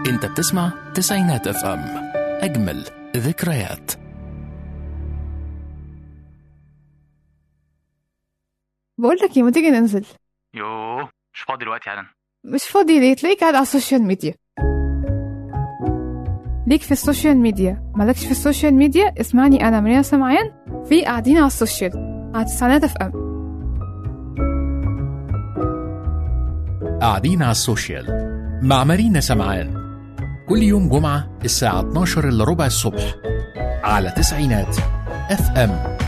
انت بتسمع تسعينات اف ام اجمل ذكريات بقول لك ايه ما تيجي ننزل يوه مش فاضي دلوقتي حالا مش فاضي ليه تلاقيك قاعد على السوشيال ميديا ليك في السوشيال ميديا مالكش في السوشيال ميديا اسمعني انا مريم سمعان في قاعدين على السوشيال على تسعينات اف ام قاعدين على السوشيال مع مارينا سمعان كل يوم جمعة الساعة 12 إلا ربع الصبح على تسعينات اف ام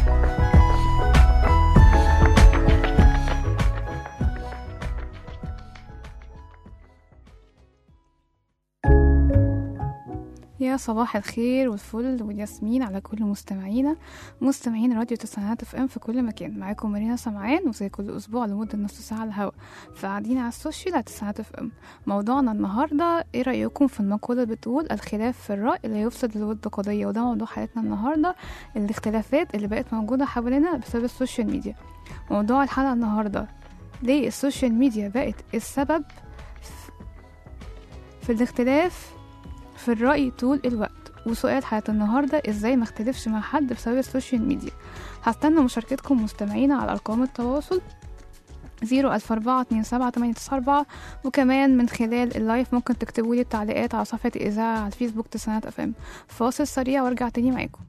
يا صباح الخير والفل والياسمين على كل مستمعينا مستمعين راديو تسعينات اف ام في كل مكان معاكم مارينا سمعان وزي كل اسبوع لمده نص ساعه على الهواء فقاعدين على السوشيال على تسعينات اف ام موضوعنا النهارده ايه رايكم في المقوله اللي بتقول الخلاف في الراي لا يفسد الود قضيه وده موضوع حلقتنا النهارده الاختلافات اللي بقت موجوده حوالينا بسبب السوشيال ميديا موضوع الحلقه النهارده ليه السوشيال ميديا بقت السبب في الاختلاف في الرأي طول الوقت وسؤال حياة النهاردة ازاي ما اختلفش مع حد بسبب السوشيال ميديا هستنى مشاركتكم مستمعينا على أرقام التواصل زيرو ألف أربعة اتنين سبعة تمانية تسعة أربعة وكمان من خلال اللايف ممكن تكتبوا لي التعليقات على صفحة الإذاعة على الفيسبوك تسعينات أف أم فاصل سريع وارجع تاني معاكم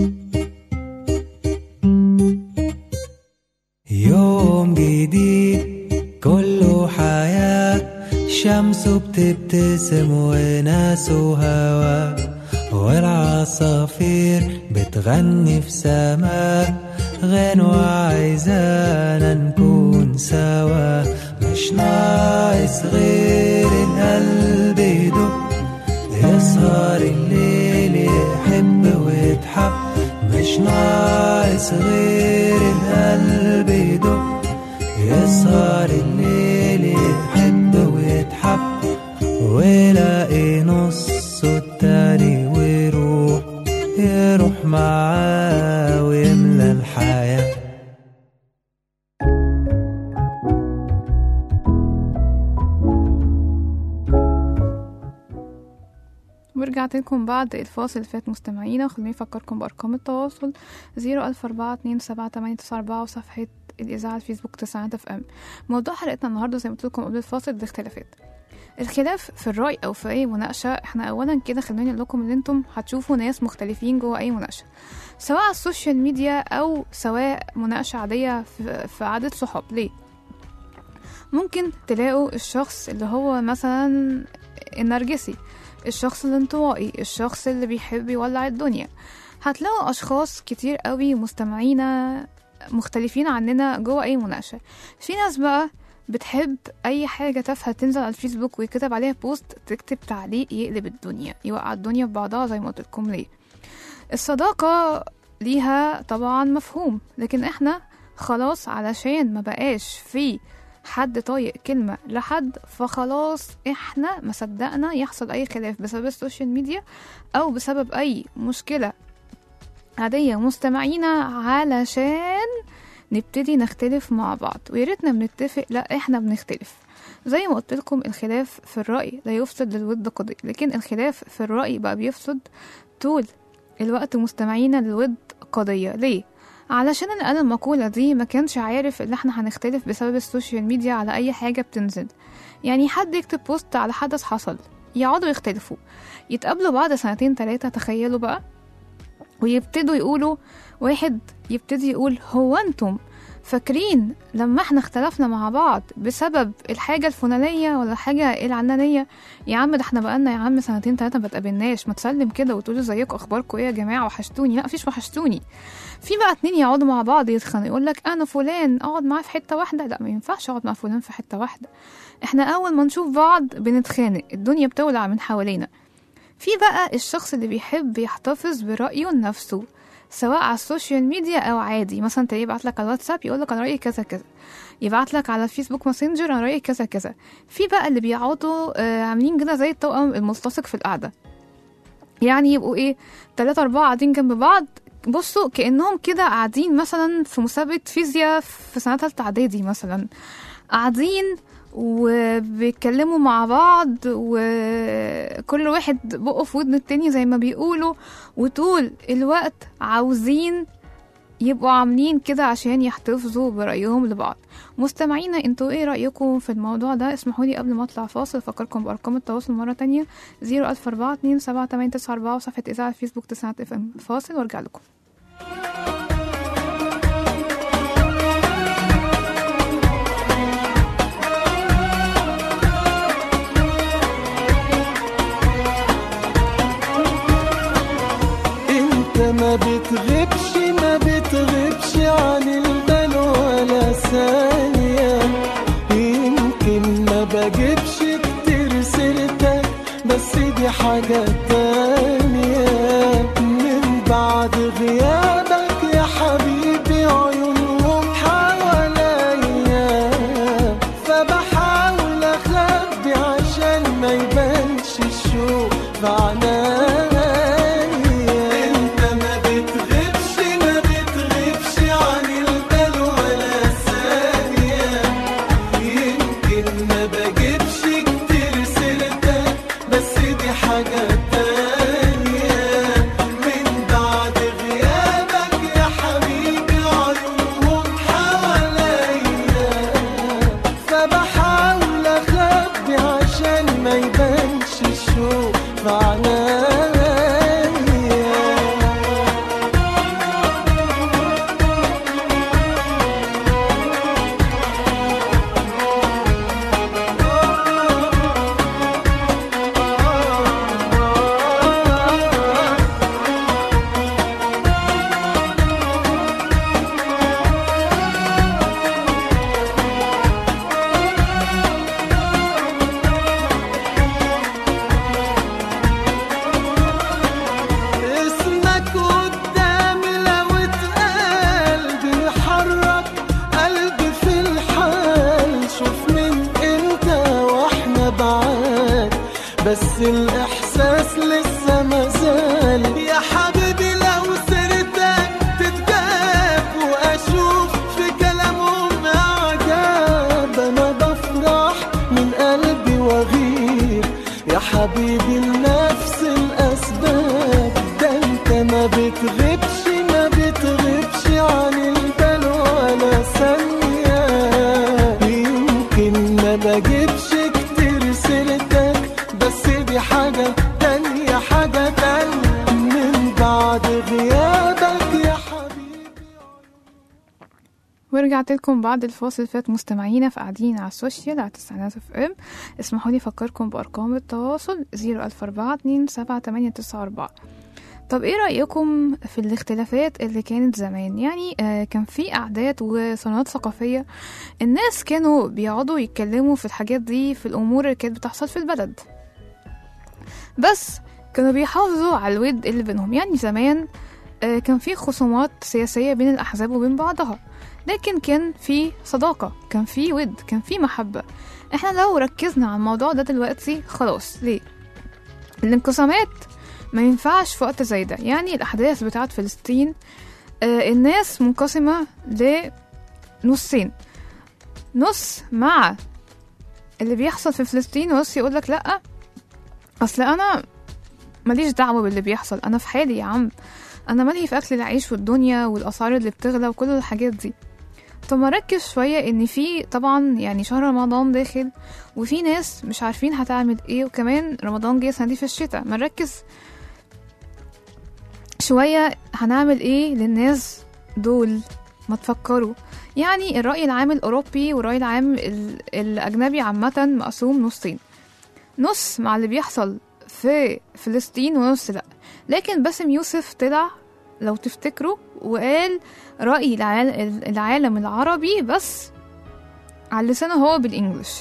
يوم جديد كله حياة شمس بتبتسم وناس وهوا والعصافير بتغني في سماء غنوة عايزانا نكون سوا مش ناقص غير القلب يدق يسهر الليل يحب ويتحب مش ناقص غير القلب يدق يسهر الليل يحب ويتحب ولاقي نص التاني ويروح يروح معاه ويملى الحياه ورجعت لكم بعد الفاصل اللي فات مستمعينا خلوني افكركم بارقام التواصل زيرو الف اربعة اتنين سبعة تمانية تسعة اربعة وصفحة الاذاعة الفيسبوك تسعينات اف ام موضوع حلقتنا النهارده زي ما قلت لكم قبل الفاصل الاختلافات الخلاف في الرأي أو في أي مناقشة احنا أولا كده خلوني أقول لكم إن انتم هتشوفوا ناس مختلفين جوه أي مناقشة سواء على السوشيال ميديا أو سواء مناقشة عادية في, في عدد صحاب ليه؟ ممكن تلاقوا الشخص اللي هو مثلا النرجسي الشخص الانطوائي الشخص اللي بيحب يولع الدنيا هتلاقوا أشخاص كتير قوي مستمعينا مختلفين عننا جوه أي مناقشة في ناس بقى بتحب أي حاجة تافهة تنزل على الفيسبوك ويكتب عليها بوست تكتب تعليق يقلب الدنيا يوقع الدنيا في بعضها زي ما قلت لكم ليه الصداقة ليها طبعا مفهوم لكن احنا خلاص علشان ما بقاش في حد طايق كلمة لحد فخلاص احنا ما صدقنا يحصل اي خلاف بسبب السوشيال ميديا او بسبب اي مشكلة عادية مستمعينا علشان نبتدي نختلف مع بعض ويا ريتنا بنتفق لا احنا بنختلف زي ما قلت لكم الخلاف في الرأي لا يفسد للود قضية لكن الخلاف في الرأي بقى بيفسد طول الوقت مستمعينا للود قضية ليه؟ علشان اللي قال المقولة دي ما كانش عارف ان احنا هنختلف بسبب السوشيال ميديا على اي حاجة بتنزل يعني حد يكتب بوست على حدث حصل يقعدوا يختلفوا يتقابلوا بعد سنتين تلاتة تخيلوا بقى ويبتدوا يقولوا واحد يبتدي يقول هو انتم فاكرين لما احنا اختلفنا مع بعض بسبب الحاجة الفلانية ولا الحاجة العلانية يا عم ده احنا بقالنا يا عم سنتين تلاتة ما تقابلناش ما تسلم كده وتقولوا زيكم اخباركم ايه يا جماعة وحشتوني لا مفيش وحشتوني في بقى اتنين يقعدوا مع بعض يتخانقوا يقول لك انا فلان اقعد معاه في حتة واحدة لا ما ينفعش اقعد مع فلان في حتة واحدة احنا اول ما نشوف بعض بنتخانق الدنيا بتولع من حوالينا في بقى الشخص اللي بيحب يحتفظ برأيه لنفسه سواء على السوشيال ميديا او عادي مثلا تلاقيه يبعت لك على الواتساب يقول لك انا رايي كذا كذا يبعت لك على الفيسبوك ماسنجر انا رايي كذا كذا في بقى اللي بيقعدوا آه، عاملين كده زي التوأم الملتصق في القعده يعني يبقوا ايه تلاتة أربعة قاعدين جنب بعض بصوا كأنهم كده قاعدين مثلا في مسابقة فيزياء في سنة تالتة إعدادي مثلا قاعدين وبيتكلموا مع بعض وكل واحد بقه في ودن التاني زي ما بيقولوا وطول الوقت عاوزين يبقوا عاملين كده عشان يحتفظوا برأيهم لبعض مستمعينا انتوا ايه رأيكم في الموضوع ده اسمحوا لي قبل ما اطلع فاصل افكركم بارقام التواصل مرة تانية 004427894 وصفحة اذاعة فيسبوك تسعة اف ام فاصل وارجع لكم انت ما بتغيبش ما بتغيبش عن البال ولا ثانية يمكن ما بجيبش كتير سيرتك بس دي حاجة تانية من بعد غيابك يا حبيبي عيونهم حواليا فبحاول اخبي عشان ما يبانش الشوق في عنايا انت ما بتغيبش ما بتغيبش عن البال ولا ثانية يمكن ما بجيبش كتير سيرتك بس دي حاجة تانية من بعد غيابك يا حبيبي عيونهم حواليا فبحاول اخبي عشان ما يبانش الشوق في عنايا اسمك قدامي لو اتقال بيحرك قلبي في الحال شوف من امتى واحنا بعاد بس الاحساس لسه مازال يا حبيبي لو سيرتك تتجاب واشوف في كلامهم اعجاب انا بفرح من قلبي واغير يا حبيبي لنفس الاسباب ده انت ما بتغيبش ما بتغيبش عن البال ولا ثانية يمكن ما بجيبش كتير سيرتك بس دي حاجة تانية حاجة تانية من بعد غيابك يا حبيبي ورجعت لكم بعد الفاصل فات مستمعينا في قاعدين على السوشيال على تسعينات اف ام اسمحوا لي افكركم بارقام التواصل 004427894 طب ايه رأيكم في الاختلافات اللي كانت زمان يعني آه كان في قعدات وصالونات ثقافية الناس كانوا بيقعدوا يتكلموا في الحاجات دي في الامور اللي كانت بتحصل في البلد بس كانوا بيحافظوا على الود اللي بينهم يعني زمان آه كان في خصومات سياسية بين الأحزاب وبين بعضها لكن كان في صداقة كان في ود كان في محبة احنا لو ركزنا على الموضوع ده دلوقتي خلاص ليه الانقسامات ما ينفعش في وقت زي ده يعني الأحداث بتاعت فلسطين آه الناس منقسمة لنصين نص مع اللي بيحصل في فلسطين ونص يقولك لأ أصل أنا ماليش دعوة باللي بيحصل أنا في حالي يا عم أنا مالي في أكل العيش والدنيا والأسعار اللي بتغلى وكل الحاجات دي طب ما ركز شوية إن في طبعا يعني شهر رمضان داخل وفي ناس مش عارفين هتعمل ايه وكمان رمضان جه السنة دي في الشتاء ما نركز شوية هنعمل ايه للناس دول ما تفكروا يعني الرأي العام الأوروبي والرأي العام ال- الأجنبي عامة مقسوم نصين نص مع اللي بيحصل في فلسطين ونص لأ لكن باسم يوسف طلع لو تفتكروا وقال رأي العال- العالم العربي بس على لسانه هو بالإنجلش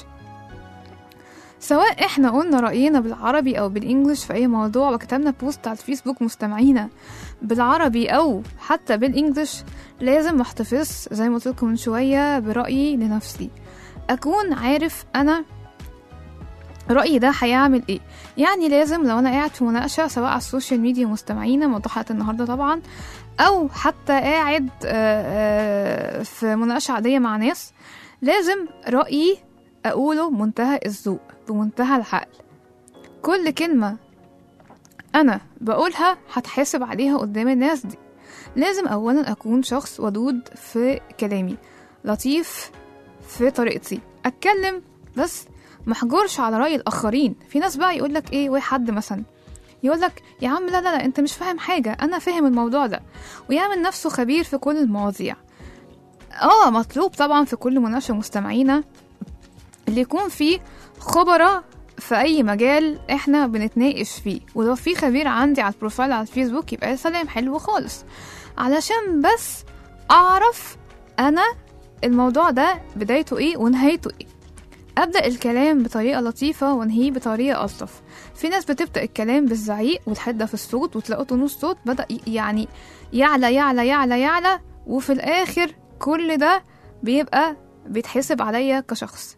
سواء احنا قلنا رأينا بالعربي أو بالإنجلش في أي موضوع وكتبنا بوست على الفيسبوك مستمعينا بالعربي أو حتى بالإنجلش لازم احتفظ زي ما قلت لكم من شوية برأيي لنفسي أكون عارف أنا رأيي ده هيعمل ايه يعني لازم لو انا قاعد في مناقشة سواء على السوشيال ميديا مستمعينا موضوع حلقة النهاردة طبعا او حتى قاعد آه، آه، في مناقشة عادية مع ناس لازم رأيي أقوله بمنتهى الذوق بمنتهى العقل كل كلمة أنا بقولها هتحاسب عليها قدام الناس دي لازم أولا أكون شخص ودود في كلامي لطيف في طريقتي أتكلم بس محجورش على رأي الآخرين في ناس بقى يقولك إيه واحد مثلا يقولك يا عم لا لا لا أنت مش فاهم حاجة أنا فاهم الموضوع ده ويعمل نفسه خبير في كل المواضيع اه مطلوب طبعا في كل مناقشة مستمعينا اللي يكون فيه خبراء في أي مجال احنا بنتناقش فيه ولو في خبير عندي على البروفايل على الفيسبوك يبقى يا سلام حلو خالص علشان بس أعرف أنا الموضوع ده بدايته ايه ونهايته ايه أبدأ الكلام بطريقة لطيفة وانهيه بطريقة ألطف في ناس بتبدأ الكلام بالزعيق والحدة في الصوت وتلاقوا تون الصوت بدأ ي- يعني يعلى يعلى يعلى يعلى وفي الآخر كل ده بيبقى بيتحسب عليا كشخص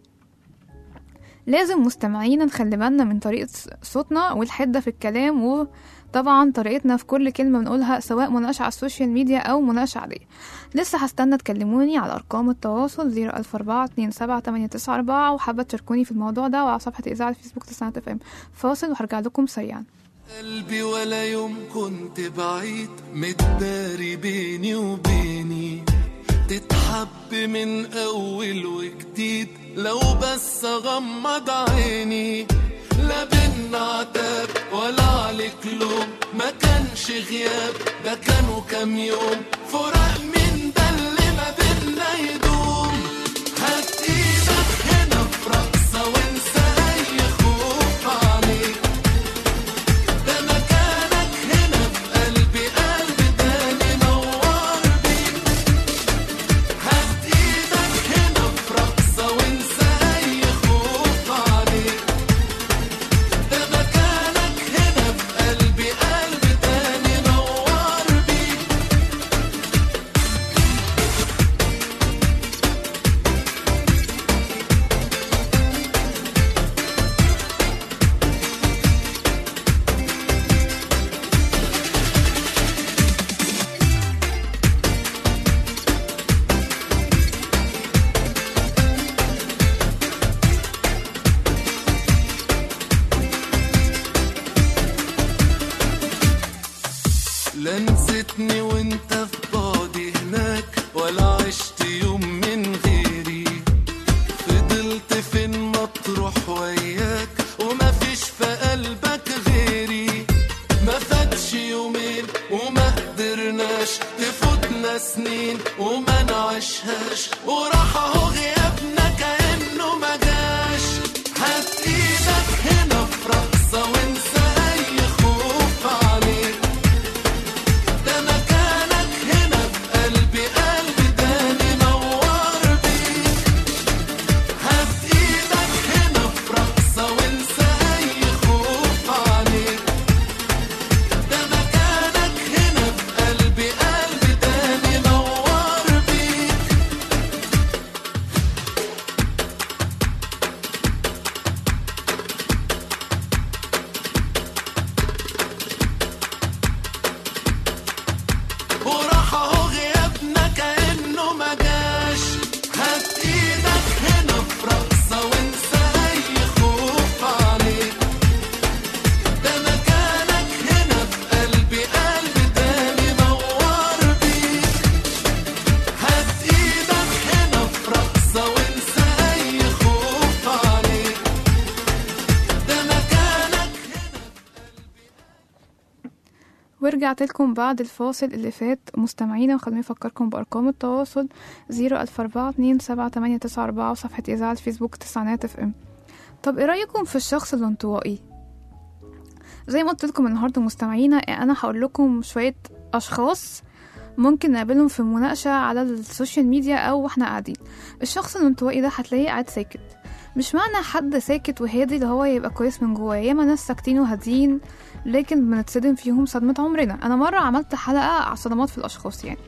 لازم مستمعينا نخلي بالنا من طريقة صوتنا والحدة في الكلام وطبعا طريقتنا في كل كلمة بنقولها سواء مناقشة على السوشيال ميديا أو مناقشة عادية لسه هستنى تكلموني على أرقام التواصل زيرو ألف أربعة اتنين سبعة تمانية تسعة أربعة وحابة تشاركوني في الموضوع ده وعلى صفحة إذاعة الفيسبوك تسعة اف ام فاصل وهرجع لكم سريعا قلبي ولا يوم كنت بعيد متداري بيني وبيني تتحب من اول وجديد لو بس اغمض عيني لا بينا عتاب ولا عليك لوم ما كانش غياب ده كانوا كام يوم فراق من ده اللي ما بينا يدوم هات ايدك هنا في رقصة وانسى اي خوف عليك ده مكانك هنا في قلبي قلبي تاني نور بيك هات ايدك هنا في رقصة وانسى اي خوف عليك ده مكانك هنا في قلبي قلبي تاني نور بيك لا نسيتني وانت في بعدي هناك ولا عشت يوم من غيري فضلت فين مطروح وياك وما فيش في قلبك غيري ما فاتش يومين وما قدرناش تفوتنا سنين وما نعيشهاش وراح اهو غيابنا كأنه ما جاش هات ايدك هنا في رقصة وانسى اي خوف عليك ده مكانك هنا في قلبي قلبي تاني نور بيك هات ايدك هنا في رقصة وانسى اي خوف عليك ده مكانك هنا في قلبي قلبي تاني نور بيك وراح اهو غيابنا كأنه ما جاش هات ايدك هنا في رقصة وانسى اي خوف عليك ده مكانك هنا في قلبي قلبي تاني نور بيك هات ايدك هنا في رقصة وانسى اي خوف عليك ده مكانك ورجعت لكم بعد الفاصل اللي فات مستمعينا وخلوني أفكركم بأرقام التواصل زيرو ألف أربعة اتنين سبعة تمانية تسعة أربعة وصفحة إذاعة الفيسبوك تسعينات اف ام طب ايه رأيكم في الشخص الانطوائي زي ما قلت لكم النهارده مستمعينا انا هقول لكم شويه اشخاص ممكن نقابلهم في مناقشة على السوشيال ميديا أو واحنا قاعدين الشخص الانطوائي ده هتلاقيه قاعد ساكت مش معنى حد ساكت وهادي اللي هو يبقى كويس من جواه ياما ناس ساكتين وهاديين لكن بنتصدم فيهم صدمة عمرنا أنا مرة عملت حلقة على صدمات في الأشخاص يعني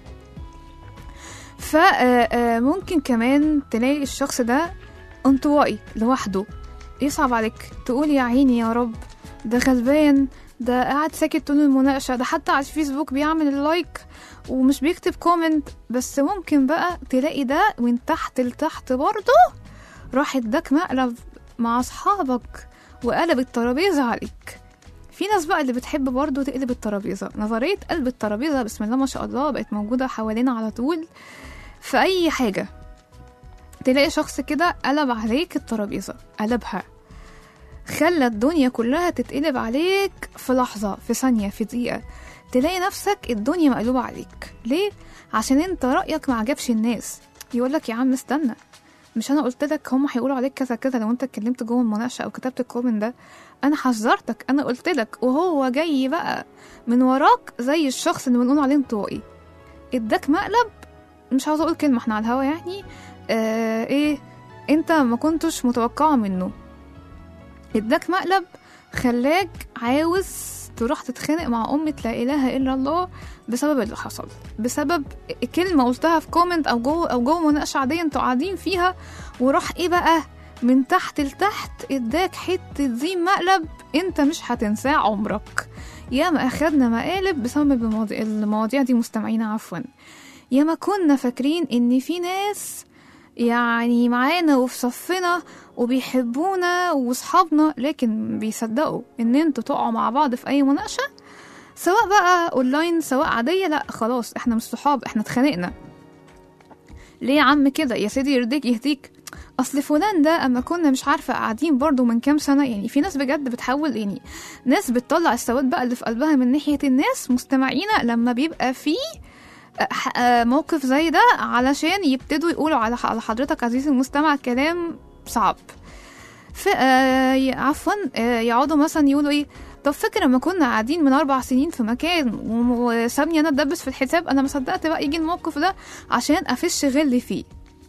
فممكن كمان تلاقي الشخص ده انطوائي لوحده يصعب عليك تقول يا عيني يا رب ده غلبان ده قاعد ساكت طول المناقشة ده حتى على الفيسبوك بيعمل اللايك ومش بيكتب كومنت بس ممكن بقى تلاقي ده من تحت لتحت برضه راح اداك مقلب مع اصحابك وقلب الترابيزة عليك في ناس بقى اللي بتحب برضه تقلب الترابيزة نظرية قلب الترابيزة بسم الله ما شاء الله بقت موجودة حوالينا على طول في أي حاجة تلاقي شخص كده قلب عليك الترابيزة قلبها خلى الدنيا كلها تتقلب عليك في لحظة في ثانية في دقيقة تلاقي نفسك الدنيا مقلوبة عليك ليه؟ عشان انت رأيك ما عجبش الناس يقولك يا عم استنى مش انا قلت لك هم هيقولوا عليك كذا كذا لو انت اتكلمت جوه المناقشه او كتبت الكومنت ده انا حذرتك انا قلت لك وهو جاي بقى من وراك زي الشخص اللي بنقول عليه انطوائي اداك مقلب مش عاوزه اقول كلمه احنا على الهوا يعني آه ايه انت ما كنتش متوقعه منه اداك مقلب خلاك عاوز تروح تتخانق مع أمة لا إله إلا الله بسبب اللي حصل بسبب كلمة قلتها في كومنت أو جوه أو جوه مناقشة عادية انتوا قاعدين فيها وراح إيه بقى من تحت لتحت اداك حتة زين مقلب انت مش هتنساه عمرك يا ما أخدنا مقالب بسبب المواضيع, المواضيع دي مستمعينا عفوا يا ما كنا فاكرين إن في ناس يعني معانا وفي صفنا وبيحبونا وصحابنا لكن بيصدقوا ان انتوا تقعوا مع بعض في اي مناقشه سواء بقى اونلاين سواء عاديه لا خلاص احنا مش صحاب احنا اتخانقنا ليه يا عم كده يا سيدي يرضيك يهديك اصل فلان ده اما كنا مش عارفه قاعدين برضو من كام سنه يعني في ناس بجد بتحاول يعني ناس بتطلع السواد بقى اللي في قلبها من ناحيه الناس مستمعينا لما بيبقى فيه موقف زي ده علشان يبتدوا يقولوا على على حضرتك عزيزي المستمع كلام صعب ف آه عفوا آه يقعدوا مثلا يقولوا ايه طب فاكر لما كنا قاعدين من اربع سنين في مكان وسابني انا اتدبس في الحساب انا ما صدقت بقى يجي الموقف ده عشان افش غل فيه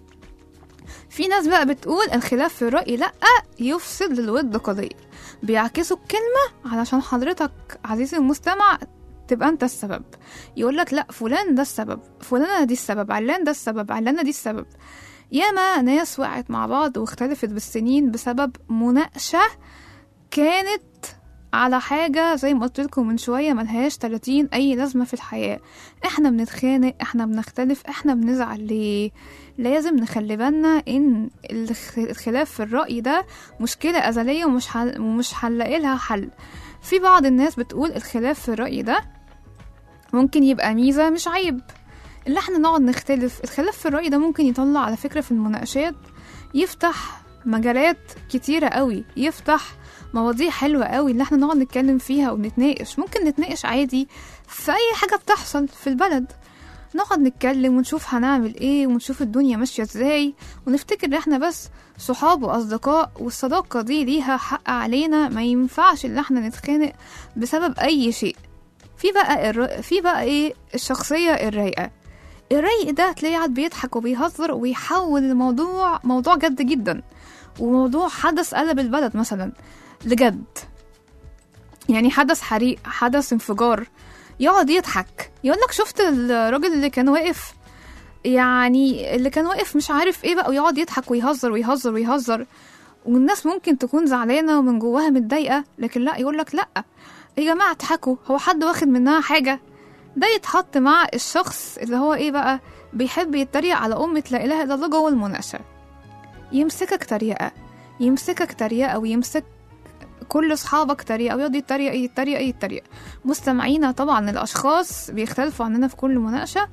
في ناس بقى بتقول الخلاف في الرأي لأ يفسد للود قضية بيعكسوا الكلمة علشان حضرتك عزيزي المستمع تبقى انت السبب يقول لك لا فلان ده السبب فلانة دي السبب علان ده السبب علانة دي السبب ياما ناس وقعت مع بعض واختلفت بالسنين بسبب مناقشة كانت على حاجة زي ما قلت لكم من شوية ملهاش 30 أي لازمة في الحياة احنا بنتخانق احنا بنختلف احنا بنزعل ليه لازم نخلي بالنا ان الخلاف في الرأي ده مشكلة أزلية ومش حل ومش هنلاقي لها حل في بعض الناس بتقول الخلاف في الرأي ده ممكن يبقى ميزة مش عيب اللي احنا نقعد نختلف الخلاف في الرأي ده ممكن يطلع على فكرة في المناقشات يفتح مجالات كتيرة قوي يفتح مواضيع حلوة قوي اللي احنا نقعد نتكلم فيها ونتناقش ممكن نتناقش عادي في أي حاجة بتحصل في البلد نقعد نتكلم ونشوف هنعمل ايه ونشوف الدنيا ماشية ازاي ونفتكر ان احنا بس صحاب واصدقاء والصداقة دي ليها حق علينا ما ينفعش ان احنا نتخانق بسبب اي شيء في بقى الر... في بقى ايه الشخصية الرايقة الرايق ده تلاقيه قاعد بيضحك وبيهزر ويحول الموضوع موضوع جد جدا وموضوع حدث قلب البلد مثلا لجد يعني حدث حريق حدث انفجار يقعد يضحك يقول لك شفت الراجل اللي كان واقف يعني اللي كان واقف مش عارف ايه بقى ويقعد يضحك ويهزر ويهزر ويهزر والناس ممكن تكون زعلانه ومن جواها متضايقه لكن لا يقول لك لا يا جماعه اضحكوا هو حد واخد منها حاجه ده يتحط مع الشخص اللي هو ايه بقى بيحب يتريق على أمة لا إله إلا الله جوه المناقشة يمسكك تريقة يمسكك تريقة ويمسك كل أصحابك تريقة ويقعد يتريق يتريق يتريق مستمعينا طبعا الأشخاص بيختلفوا عننا في كل مناقشة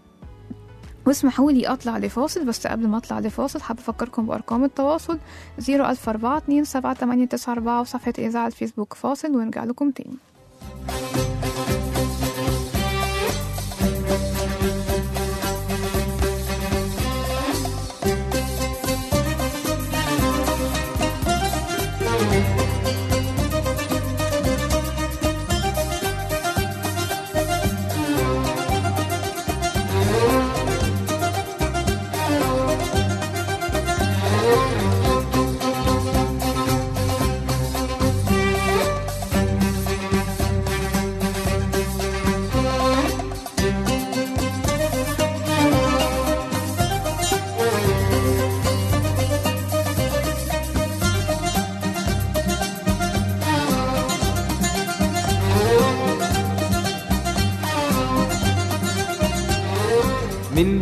واسمحوا لي أطلع لفاصل بس قبل ما أطلع لفاصل حابة أفكركم بأرقام التواصل زيرو ألف أربعة اتنين سبعة تمانية تسعة أربعة وصفحة إذاعة الفيسبوك فاصل ونرجع لكم تاني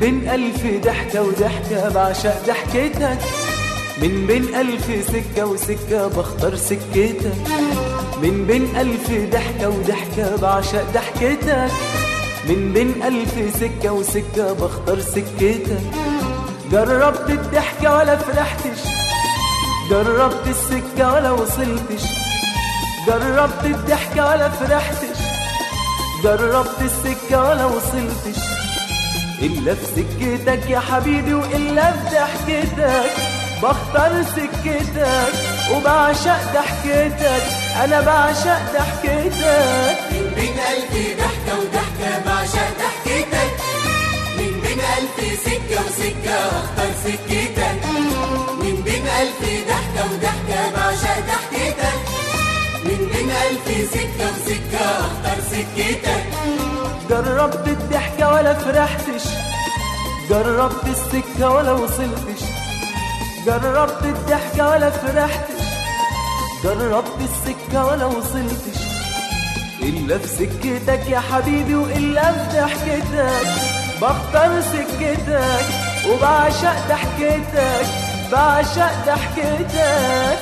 بين ألف ضحكة وضحكة بعشق ضحكتك من بين ألف سكة وسكة بختار سكتك من بين ألف ضحكة وضحكة بعشق ضحكتك من بين ألف سكة وسكة بختار سكتك جربت الضحكة ولا فرحتش جربت السكة ولا وصلتش جربت الضحكة ولا فرحتش جربت السكة ولا وصلتش إلا في سكتك يا حبيبي وإلا في ضحكتك بختار سكتك وبعشق ضحكتك أنا بعشق ضحكتك من بين ألف ضحكة وضحكة بعشق ضحكتك من بين ألف سكة وسكة أختار سكتك من بين ألف ضحكة وضحكة بعشق ضحكتك من بين ألف سكة وسكة أختار سكتك جربت الضحكة ولا فرحتش جربت السكة ولا وصلتش جربت الضحكة ولا فرحتش جربت السكة ولا وصلتش إلا في سكتك يا حبيبي وإلا في ضحكتك بختار سكتك وبعشق ضحكتك بعشق ضحكتك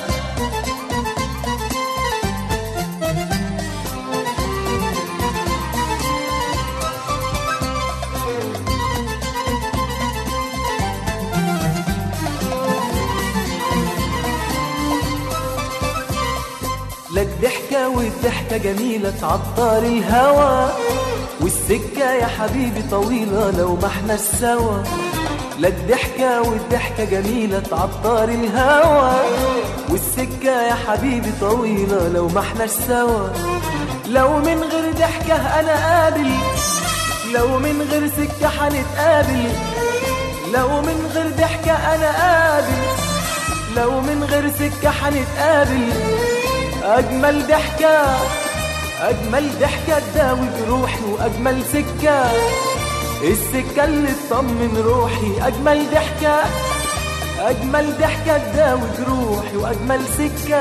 لك ضحكة والضحكة جميلة تعطر الهوى والسكة يا حبيبي طويلة لو ما احناش سوا لك ضحكة والضحكة جميلة تعطر الهوى والسكة يا حبيبي طويلة لو ما احناش سوا لو من غير ضحكة أنا قابل لو من غير سكة هنتقابل لو من غير ضحكة أنا قابل لو من غير سكة هنتقابل أجمل ضحكة أجمل ضحكة تداوي جروحي وأجمل سكة السكة اللي تطمن روحي أجمل ضحكة أجمل ضحكة تداوي جروحي وأجمل سكة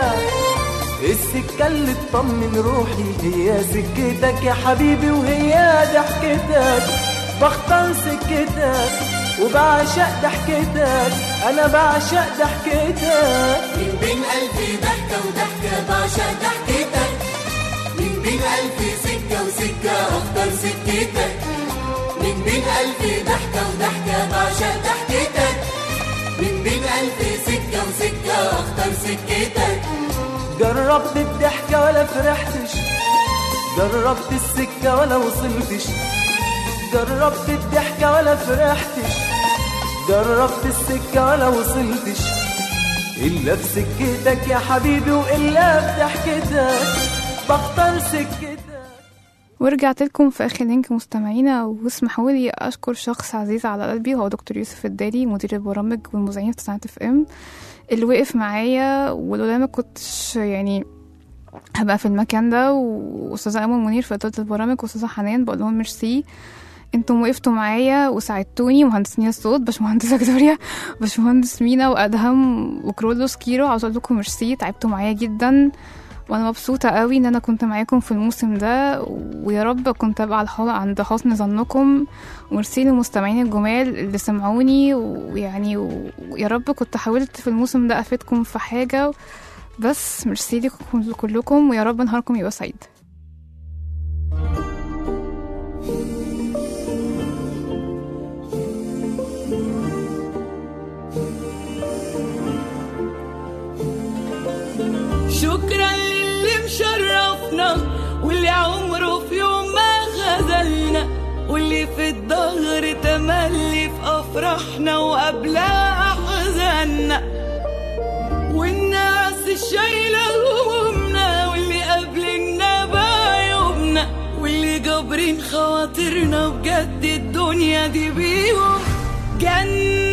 السكة اللي تطمن روحي هي سكتك يا حبيبي وهي ضحكتك بختار سكتك وبعشق ضحكتك أنا بعشق ضحكتك من بين ألف ضحكة وضحكة بعشق ضحكتك من بين ألف سكة وسكة أختار سكتك من بين ألف ضحكة وضحكة بعشق ضحكتك من بين ألف سكة وسكة أختار سكتك جربت الضحكة ولا فرحتش جربت السكة ولا وصلتش جربت الضحكة ولا فرحتش جربت السكة ولا وصلتش إلا في سكتك يا حبيبي وإلا في ضحكتك بختار سكتك ورجعت لكم في اخر لينك مستمعينا واسمحوا لي اشكر شخص عزيز على قلبي وهو دكتور يوسف الدالي مدير البرامج والمذيعين في تسعة اف ام اللي وقف معايا ولولا ما كنتش يعني هبقى في المكان ده واستاذه امل منير في اداره البرامج واستاذه حنان بقول لهم ميرسي انتم وقفتوا معايا وساعدتوني مهندسين الصوت باشمهندسه فيكتوريا باشمهندس مينا وادهم وكرولوس كيرو عاوز اقول لكم ميرسي تعبتوا معايا جدا وانا مبسوطه قوي ان انا كنت معاكم في الموسم ده ويا رب كنت ابقى على الحلقة عند حسن ظنكم وميرسي للمستمعين الجمال اللي سمعوني ويعني ويا رب كنت حاولت في الموسم ده افيدكم في حاجه بس ميرسي لكم كلكم ويا رب نهاركم يبقى سعيد شكرا للي مشرفنا واللي عمره في يوم ما خذلنا واللي في الظهر تملي في افراحنا وقبلها احزاننا والناس الشايله همومنا واللي قابلنا بعيوبنا واللي جابرين خواطرنا بجد الدنيا دي بيهم جنة